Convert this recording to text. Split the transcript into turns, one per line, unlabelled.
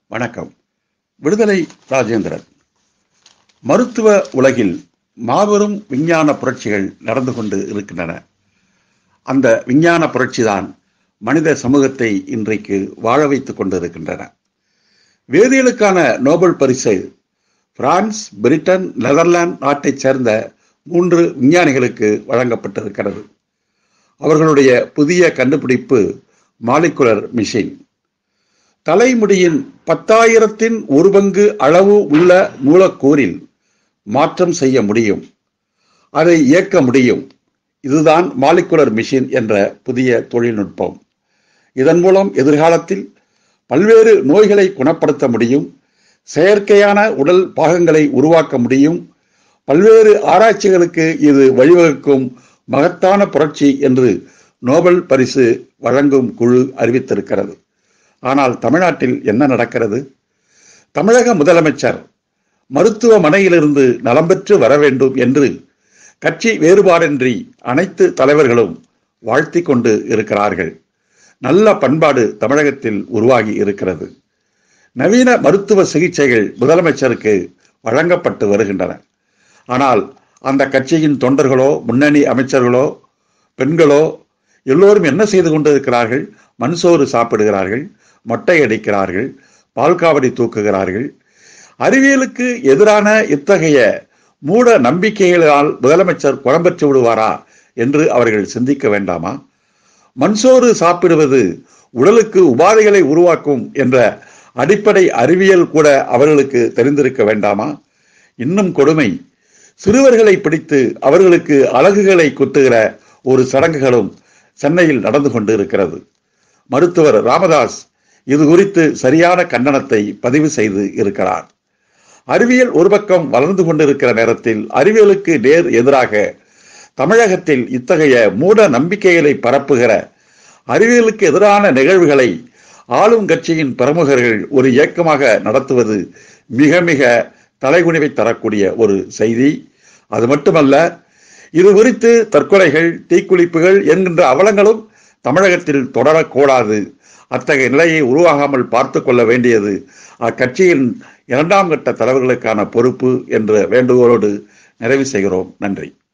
வணக்கம் விடுதலை ராஜேந்திரன் மருத்துவ உலகில் மாபெரும் விஞ்ஞான புரட்சிகள் நடந்து கொண்டு இருக்கின்றன அந்த விஞ்ஞான புரட்சிதான் மனித சமூகத்தை இன்றைக்கு வாழ வைத்துக் கொண்டிருக்கின்றன வேதியியலுக்கான நோபல் பரிசு பிரான்ஸ் பிரிட்டன் நெதர்லாந்து நாட்டைச் சேர்ந்த மூன்று விஞ்ஞானிகளுக்கு வழங்கப்பட்டிருக்கிறது அவர்களுடைய புதிய கண்டுபிடிப்பு மாலிகுலர் மிஷின் தலைமுடியின் பத்தாயிரத்தின் ஒரு பங்கு அளவு உள்ள மூலக்கூறில் மாற்றம் செய்ய முடியும் அதை இயக்க முடியும் இதுதான் மாலிகுலர் மிஷின் என்ற புதிய தொழில்நுட்பம் இதன் மூலம் எதிர்காலத்தில் பல்வேறு நோய்களை குணப்படுத்த முடியும் செயற்கையான உடல் பாகங்களை உருவாக்க முடியும் பல்வேறு ஆராய்ச்சிகளுக்கு இது வழிவகுக்கும் மகத்தான புரட்சி என்று நோபல் பரிசு வழங்கும் குழு அறிவித்திருக்கிறது ஆனால் தமிழ்நாட்டில் என்ன நடக்கிறது தமிழக முதலமைச்சர் மருத்துவமனையிலிருந்து நலம் பெற்று வர வேண்டும் என்று கட்சி வேறுபாடின்றி அனைத்து தலைவர்களும் வாழ்த்தி கொண்டு இருக்கிறார்கள் நல்ல பண்பாடு தமிழகத்தில் உருவாகி இருக்கிறது நவீன மருத்துவ சிகிச்சைகள் முதலமைச்சருக்கு வழங்கப்பட்டு வருகின்றன ஆனால் அந்த கட்சியின் தொண்டர்களோ முன்னணி அமைச்சர்களோ பெண்களோ எல்லோரும் என்ன செய்து கொண்டிருக்கிறார்கள் மண்சோறு சாப்பிடுகிறார்கள் மொட்டை அடிக்கிறார்கள் பால்காவடி தூக்குகிறார்கள் அறிவியலுக்கு எதிரான இத்தகைய மூட நம்பிக்கைகளால் முதலமைச்சர் குழம்பெற்று விடுவாரா என்று அவர்கள் சிந்திக்க வேண்டாமா மண்சோறு சாப்பிடுவது உடலுக்கு உபாதைகளை உருவாக்கும் என்ற அடிப்படை அறிவியல் கூட அவர்களுக்கு தெரிந்திருக்க வேண்டாமா இன்னும் கொடுமை சிறுவர்களை பிடித்து அவர்களுக்கு அழகுகளை குத்துகிற ஒரு சடங்குகளும் சென்னையில் நடந்து கொண்டு இருக்கிறது மருத்துவர் ராமதாஸ் இது குறித்து சரியான கண்டனத்தை பதிவு செய்து இருக்கிறார் அறிவியல் ஒரு பக்கம் வளர்ந்து கொண்டிருக்கிற நேரத்தில் அறிவியலுக்கு நேர் எதிராக தமிழகத்தில் இத்தகைய மூட நம்பிக்கைகளை பரப்புகிற அறிவியலுக்கு எதிரான நிகழ்வுகளை ஆளும் கட்சியின் பிரமுகர்கள் ஒரு இயக்கமாக நடத்துவது மிக மிக தலைகுனிவை தரக்கூடிய ஒரு செய்தி அது மட்டுமல்ல இது குறித்து தற்கொலைகள் தீக்குளிப்புகள் என்கின்ற அவலங்களும் தமிழகத்தில் தொடரக்கூடாது அத்தகைய நிலையை உருவாகாமல் பார்த்து கொள்ள வேண்டியது அக்கட்சியின் இரண்டாம் கட்ட தலைவர்களுக்கான பொறுப்பு என்ற வேண்டுகோளோடு நிறைவு செய்கிறோம் நன்றி